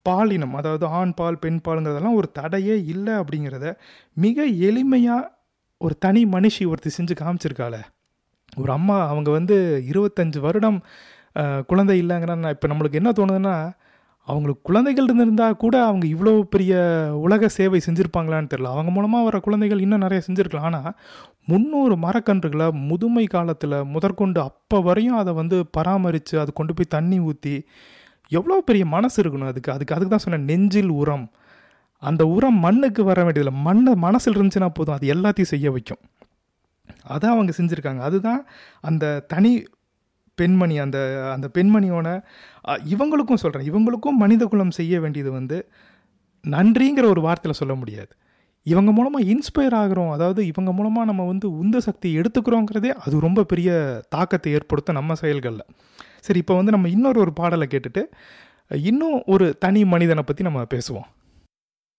பாலினம் அதாவது ஆண் பால் பெண் பாலுங்கிறதெல்லாம் ஒரு தடையே இல்லை அப்படிங்கிறத மிக எளிமையாக ஒரு தனி மனுஷி ஒருத்தி செஞ்சு காமிச்சிருக்காள ஒரு அம்மா அவங்க வந்து இருபத்தஞ்சு வருடம் அஹ், குழந்தை இல்லைங்கிறன்னா இப்போ நம்மளுக்கு என்ன தோணுதுன்னா அவங்களுக்கு குழந்தைகள் இருந்திருந்தால் கூட அவங்க இவ்வளோ பெரிய உலக சேவை செஞ்சுருப்பாங்களான்னு தெரியல அவங்க மூலமாக வர குழந்தைகள் இன்னும் நிறைய செஞ்சுருக்கலாம் ஆனால் முந்நூறு மரக்கன்றுகளை முதுமை காலத்தில் முதற்கொண்டு அப்போ வரையும் அதை வந்து பராமரித்து அது கொண்டு போய் தண்ணி ஊற்றி எவ்வளோ பெரிய மனசு இருக்கணும் அதுக்கு அதுக்கு அதுக்கு தான் சொன்னேன் நெஞ்சில் உரம் அந்த உரம் மண்ணுக்கு வர வேண்டியதில்லை மண்ணை மனசில் இருந்துச்சுன்னா போதும் அது எல்லாத்தையும் செய்ய வைக்கும் அதை அவங்க செஞ்சுருக்காங்க அதுதான் அந்த தனி பெண்மணி அந்த அந்த பெண்மணியோட அ, இவங்களுக்கும் சொல்கிறேன் இவங்களுக்கும் மனித குலம் செய்ய வேண்டியது வந்து நன்றிங்கிற ஒரு வார்த்தையில் சொல்ல முடியாது இவங்க மூலமாக இன்ஸ்பயர் ஆகிறோம் அதாவது இவங்க மூலமாக நம்ம வந்து உந்து சக்தி எடுத்துக்கிறோங்கிறதே அது ரொம்ப பெரிய தாக்கத்தை ஏற்படுத்தும் நம்ம செயல்களில் சரி இப்போ வந்து நம்ம இன்னொரு ஒரு பாடலை கேட்டுட்டு இன்னும் ஒரு தனி மனிதனை பற்றி நம்ம பேசுவோம்